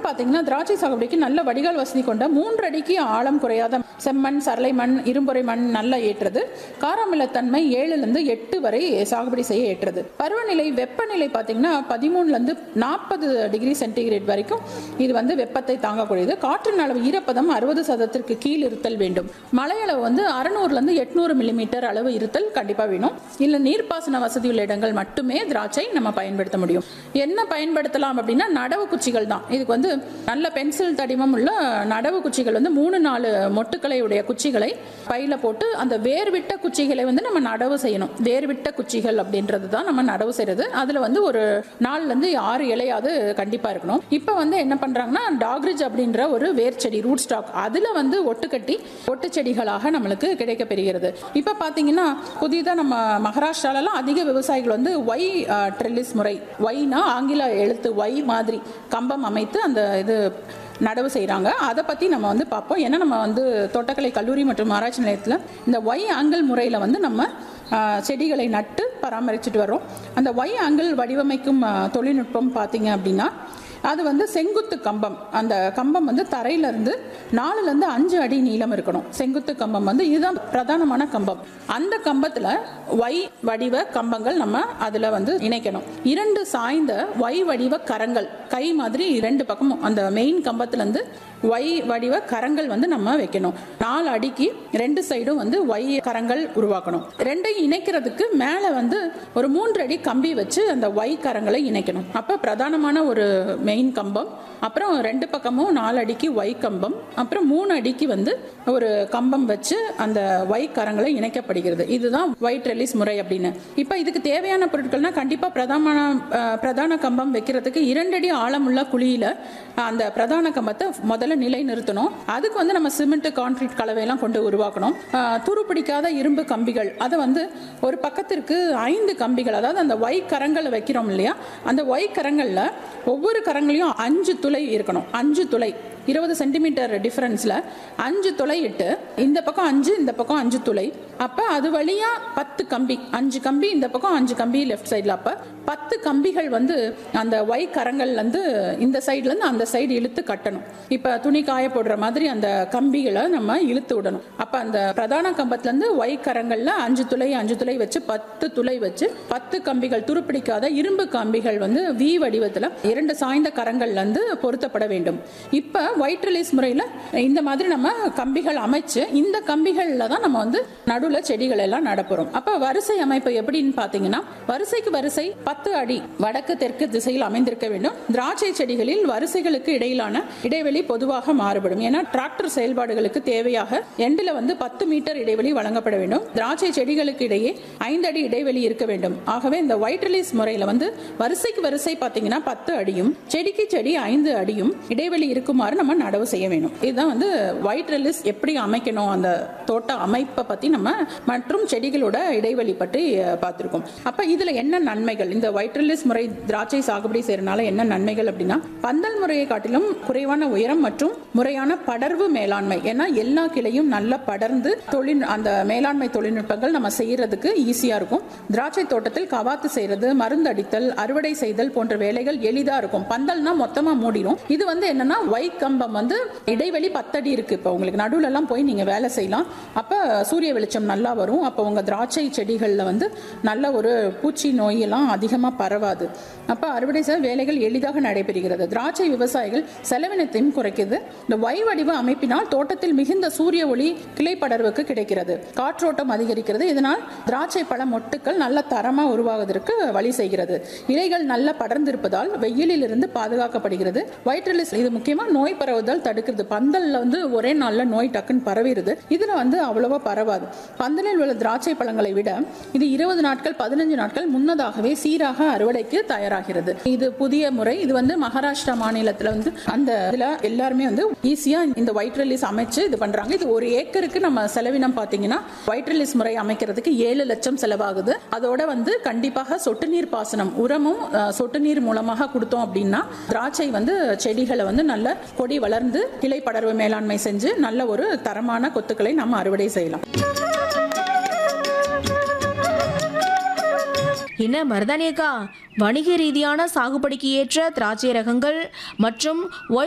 பார்த்தீங்கன்னா திராட்சை சாகுபடிக்கு நல்ல வடிகால் வசதி கொண்ட மூன்று அடிக்கு ஆழம் குறையாத செம்மண் சரளை மண் இரும்பொறை மண் நல்லா ஏற்றது காராமிலத்தன்மை ஏழுலேருந்து எட்டு வரை சாகுபடி செய்ய ஏற்றது பருவநிலை வெப்பநிலை பார்த்தீங்கன்னா பதிமூணுலேருந்து நாற்பது டிகிரி சென்டிகிரேட் வரைக்கும் இது வந்து வெப்பத்தை தாங்கக்கூடியது காற்றின் அளவு ஈரப்பதம் அறுபது சதத்திற்கு கீழ் இருத்தல் வேண்டும் மழை அளவு வந்து அறுநூறுலேருந்து எட்நூறு மில்லிமீட்டர் அளவு இருத்தல் கண்டிப்பாக வேணும் இல்லை நீர்ப்பாசன வசதி உள்ள இடங்கள் மட்டுமே திராட்சை நம்ம பயன்படுத்த முடியும் என்ன பயன்படுத்தலாம் அப்படின்னா நடவு குச்சிகள் தான் இதுக்கு வந்து நல்ல பென்சில் தடிமம் உள்ள நடவு குச்சிகள் வந்து மூணு நாலு மொட்டுக்களை உடைய குச்சிகளை பையில போட்டு அந்த வேர்விட்ட குச்சிகளை வந்து நம்ம நடவு செய்யணும் வேர்விட்ட குச்சிகள் அப்படின்றது தான் நம்ம நடவு செய்யறது அதுல வந்து ஒரு நாலுல இருந்து ஆறு இலையாவது கண்டிப்பா இருக்கணும் இப்போ வந்து என்ன பண்றாங்கன்னா டாக்ரிஜ் அப்படின்ற ஒரு வேர் செடி ரூட் ஸ்டாக் அதுல வந்து ஒட்டு கட்டி ஒட்டு செடிகளாக நம்மளுக்கு கிடைக்க பெறுகிறது இப்போ பாத்தீங்கன்னா புதிதா நம்ம மகாராஷ்டிராலலாம் அதிக விவசாயிகள் வந்து ஒய் ட்ரெல்லிஸ் முறை ஒய்னா ஆங்கில எழுத்து ஒய் மாதிரி கம்பம் அமைத்து அந்த இது நடவு செய்கிறாங்க அதை பற்றி நம்ம வந்து பார்ப்போம் ஏன்னா நம்ம வந்து தோட்டக்கலை கல்லூரி மற்றும் ஆராய்ச்சி நிலையத்தில் இந்த ஒய் ஆங்கிள் முறையில் வந்து நம்ம ஆ, செடிகளை நட்டு பராமரிச்சுட்டு வரோம் அந்த ஒய் ஆங்கிள் வடிவமைக்கும் ஆ, தொழில்நுட்பம் பார்த்தீங்க அப்படின்னா அது வந்து செங்குத்து கம்பம் அந்த கம்பம் வந்து தரையிலிருந்து நாலுலேருந்து அஞ்சு அடி நீளம் இருக்கணும் செங்குத்து கம்பம் வந்து இதுதான் பிரதானமான கம்பம் அந்த கம்பத்தில் ஒய் வடிவ கம்பங்கள் நம்ம அதில் வந்து இணைக்கணும் இரண்டு சாய்ந்த ஒய் வடிவ கரங்கள் கை மாதிரி ரெண்டு பக்கமும் அந்த மெயின் கம்பத்துலேருந்து ஒய் வடிவ கரங்கள் வந்து நம்ம வைக்கணும் நாலு அடிக்கு ரெண்டு சைடும் வந்து ஒய் கரங்கள் உருவாக்கணும் ரெண்டையும் இணைக்கிறதுக்கு மேலே வந்து ஒரு மூன்று அடி கம்பி வச்சு அந்த ஒய் கரங்களை இணைக்கணும் அப்போ பிரதானமான ஒரு மெயின் கம்பம் அப்புறம் ரெண்டு பக்கமும் நாலு அடிக்கு ஒய் கம்பம் அப்புறம் மூணு அடிக்கு வந்து ஒரு கம்பம் வச்சு அந்த ஒய் கரங்களை இணைக்கப்படுகிறது இதுதான் ஒயிட் ரிலீஸ் முறை அப்படின்னு இப்போ இதுக்கு தேவையான பொருட்கள்னா கண்டிப்பாக பிரதான அஹ், பிரதான கம்பம் வைக்கிறதுக்கு இரண்டடி ஆழமுள்ள குழியில அந்த பிரதான கம்பத்தை முதல்ல நிலை நிறுத்தணும் அதுக்கு வந்து நம்ம சிமெண்ட் கான்கிரீட் கலவையெல்லாம் கொண்டு உருவாக்கணும் அஹ், துரு பிடிக்காத இரும்பு கம்பிகள் அதை வந்து ஒரு பக்கத்திற்கு ஐந்து கம்பிகள் அதாவது அந்த ஒய் கரங்களை வைக்கிறோம் இல்லையா அந்த ஒய் கரங்களில் ஒவ்வொரு கரங்களையும் அஞ்சு துளை இருக்கணும் அஞ்சு துளை இருபது சென்டிமீட்டர் டிஃபரன்ஸில் அஞ்சு துளை இட்டு இந்த பக்கம் அஞ்சு இந்த பக்கம் அஞ்சு துளை அப்போ அது வழியாக பத்து கம்பி அஞ்சு கம்பி இந்த பக்கம் அஞ்சு கம்பி லெஃப்ட் சைடில் அப்போ பத்து கம்பிகள் வந்து அந்த ஒய் கரங்கள்லேருந்து இந்த சைட்லேருந்து அந்த சைடு இழுத்து கட்டணும் இப்போ துணி காய போடுற மாதிரி அந்த கம்பிகளை நம்ம இழுத்து விடணும் அப்போ அந்த பிரதான கம்பத்துலேருந்து ஒய் கரங்களில் அஞ்சு துளை அஞ்சு துளை வச்சு பத்து துளை வச்சு பத்து கம்பிகள் துருப்பிடிக்காத இரும்பு கம்பிகள் வந்து வி வடிவத்தில் இரண்டு சாய்ந்த கரங்கள்லேருந்து பொருத்தப்பட வேண்டும் இப்போ ஒயிட் ரிலீஸ் முறையில் இந்த மாதிரி நம்ம கம்பிகள் அமைச்சு இந்த கம்பிகளில் தான் நம்ம வந்து நடுவில் செடிகள் எல்லாம் நடப்புறோம் அப்போ வரிசை அமைப்பு எப்படின்னு பார்த்தீங்கன்னா வரிசைக்கு வரிசை பத்து அடி வடக்கு தெற்கு திசையில் அமைந்திருக்க வேண்டும் திராட்சை செடிகளில் வரிசைகளுக்கு இடையிலான இடைவெளி பொதுவாக மாறுபடும் ஏன்னா டிராக்டர் செயல்பாடுகளுக்கு தேவையாக எண்டில் வந்து பத்து மீட்டர் இடைவெளி வழங்கப்பட வேண்டும் திராட்சை செடிகளுக்கு இடையே ஐந்து அடி இடைவெளி இருக்க வேண்டும் ஆகவே இந்த ஒயிட் ரிலீஸ் முறையில் வந்து வரிசைக்கு வரிசை பார்த்தீங்கன்னா பத்து அடியும் செடிக்கு செடி ஐந்து அடியும் இடைவெளி இருக்குமாறு நம்ம நடவு செய்ய வேணும் இதுதான் வந்து ஒயிட் ரிலீஸ் எப்படி அமைக்கணும் அந்த தோட்ட அமைப்பை பற்றி நம்ம மற்றும் செடிகளோட இடைவெளி பற்றி அஹ், பார்த்திருக்கோம் அப்ப இதுல என்ன நன்மைகள் இந்த ஒயிட் ரிலீஸ் முறை திராட்சை சாகுபடி செய்யறதுனால என்ன நன்மைகள் அப்படின்னா பந்தல் முறையை காட்டிலும் குறைவான உயரம் மற்றும் முறையான படர்வு மேலாண்மை ஏன்னா எல்லா கிளையும் நல்லா படர்ந்து தொழில் அந்த மேலாண்மை தொழில்நுட்பங்கள் நம்ம செய்யறதுக்கு ஈஸியா இருக்கும் திராட்சை தோட்டத்தில் கவாத்து செய்யறது மருந்து அடித்தல் அறுவடை செய்தல் போன்ற வேலைகள் எளிதா இருக்கும் பந்தல்னா மொத்தமா மூடிடும் இது வந்து என்னன்னா ஒய் கம்பம் வந்து இடைவெளி பத்தடி இருக்கு இப்போ உங்களுக்கு நடுவுல எல்லாம் போய் நீங்க வேலை செய்யலாம் அப்ப சூரிய வெளிச்சம் நல்லா வரும் அப்போ உங்க திராட்சை செடிகள்ல வந்து நல்ல ஒரு பூச்சி நோய் எல்லாம் அதிகமா பரவாது அப்ப அறுவடை செய்ய வேலைகள் எளிதாக நடைபெறுகிறது திராட்சை விவசாயிகள் செலவினத்தையும் குறைக்குது இந்த ஒய் வடிவ அமைப்பினால் தோட்டத்தில் மிகுந்த சூரிய ஒளி கிளை படர்வுக்கு கிடைக்கிறது காற்றோட்டம் அதிகரிக்கிறது இதனால் திராட்சை பழ மொட்டுக்கள் நல்ல தரமா உருவாவதற்கு வழி செய்கிறது இலைகள் நல்ல படர்ந்திருப்பதால் வெயிலில் இருந்து பாதுகாக்கப்படுகிறது வயிற்றிலிஸ் இது முக்கியமா நோய் பரவுதல் தடுக்கிறது பந்தல்ல வந்து ஒரே நாள்ல நோய் டக்குன்னு பரவிடுது இதுல வந்து அவ்வளவா பரவாது பந்தலில் உள்ள திராட்சை பழங்களை விட இது இருபது நாட்கள் பதினஞ்சு நாட்கள் முன்னதாகவே சீராக அறுவடைக்கு தயாராகிறது இது புதிய முறை இது வந்து மகாராஷ்டிரா மாநிலத்துல வந்து அந்த இதுல எல்லாருமே வந்து ஈஸியா இந்த ஒயிட் ரிலீஸ் அமைச்சு இது பண்றாங்க இது ஒரு ஏக்கருக்கு நம்ம செலவினம் பாத்தீங்கன்னா ஒயிட் ரிலீஸ் முறை அமைக்கிறதுக்கு ஏழு லட்சம் செலவாகுது அதோட வந்து கண்டிப்பாக சொட்டு நீர் பாசனம் உரமும் அஹ், சொட்டு நீர் மூலமாக கொடுத்தோம் அப்படின்னா திராட்சை வந்து செடிகளை வந்து நல்ல கொடி வளர்ந்து கிளை படர்வு மேலாண்மை செஞ்சு நல்ல ஒரு தரமான கொத்துக்களை நம்ம அறுவடை செய்யலாம் என்ன மருதானியக்கா வணிக ரீதியான சாகுபடிக்கு ஏற்ற திராட்சை ரகங்கள் மற்றும்